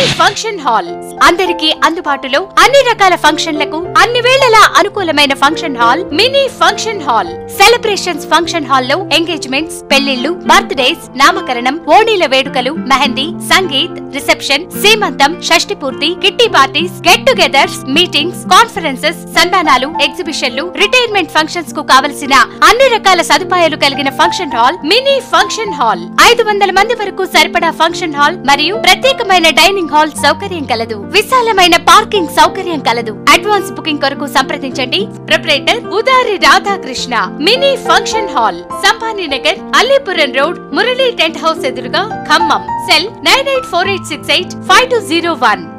function hall అందరికీ అందుబాటులో అన్ని రకాల ఫంక్షన్లకు అన్ని వేళలా అనుకూలమైన function hall mini function hall celebrations function hall లో ఎంగేజ్మెంట్స్ పెళ్లిళ్లు బర్త్డేస్ నామకరణం ఓణీల వేడుకలు మెహందీ సంగీత్ రిసెప్షన్ సీమంతం షష్టి పూర్తి kitty parties get togethers meetings conferences సన్మానాలు ఎగ్జిబిషన్లు రిటైర్మెంట్ ఫంక్షన్స్ కు కావలసిన అన్ని రకాల సదుపాయాలు కలిగిన function hall mini function hall ఐదు వందల మంది వరకు సరిపడా ఫంక్షన్ హాల్ మరియు ప్రత్యేకమైన డైనింగ్ హాల్ సౌకర్యం కలదు విశాలమైన పార్కింగ్ సౌకర్యం కలదు అడ్వాన్స్ బుకింగ్ కొరకు సంప్రదించండి proprietor Udari Radhakrishna mini function hall Sampani Nagar Allipuram road Murali tent house ఎదురుగా Khammam cell nine eight four eight six eight five two zero one